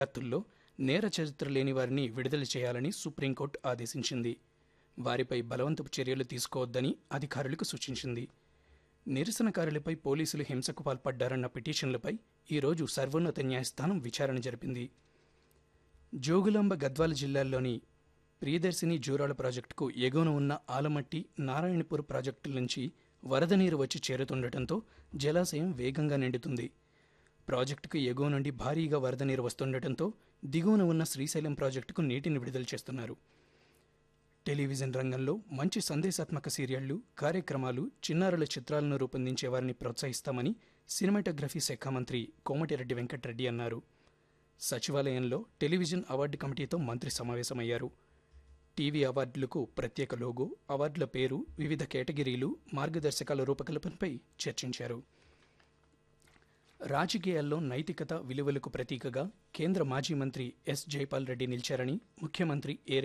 విద్యార్థుల్లో నేర చరిత్ర లేని వారిని విడుదల చేయాలని సుప్రీంకోర్టు ఆదేశించింది వారిపై బలవంతపు చర్యలు తీసుకోవద్దని అధికారులకు సూచించింది నిరసనకారులపై పోలీసులు హింసకు పాల్పడ్డారన్న పిటిషన్లపై ఈరోజు సర్వోన్నత న్యాయస్థానం విచారణ జరిపింది జోగులాంబ గద్వాల జిల్లాల్లోని ప్రియదర్శిని జూరాల ప్రాజెక్టుకు ఎగువన ఉన్న ఆలమట్టి నారాయణపూర్ ప్రాజెక్టుల నుంచి వరద నీరు వచ్చి చేరుతుండటంతో జలాశయం వేగంగా నిండుతుంది ప్రాజెక్టుకు ఎగువ నుండి భారీగా వరద నీరు వస్తుండటంతో దిగువన ఉన్న శ్రీశైలం ప్రాజెక్టుకు నీటిని విడుదల చేస్తున్నారు టెలివిజన్ రంగంలో మంచి సందేశాత్మక సీరియళ్లు కార్యక్రమాలు చిన్నారుల చిత్రాలను రూపొందించే వారిని ప్రోత్సహిస్తామని సినిమాటోగ్రఫీ శాఖ మంత్రి కోమటిరెడ్డి వెంకటరెడ్డి అన్నారు సచివాలయంలో టెలివిజన్ అవార్డు కమిటీతో మంత్రి సమావేశమయ్యారు టీవీ అవార్డులకు ప్రత్యేక లోగో అవార్డుల పేరు వివిధ కేటగిరీలు మార్గదర్శకాల రూపకల్పనపై చర్చించారు రాజకీయాల్లో నైతికత విలువలకు ప్రతీకగా కేంద్ర మాజీ మంత్రి ఎస్ జైపాల్ రెడ్డి నిలిచారని ముఖ్యమంత్రి ఏ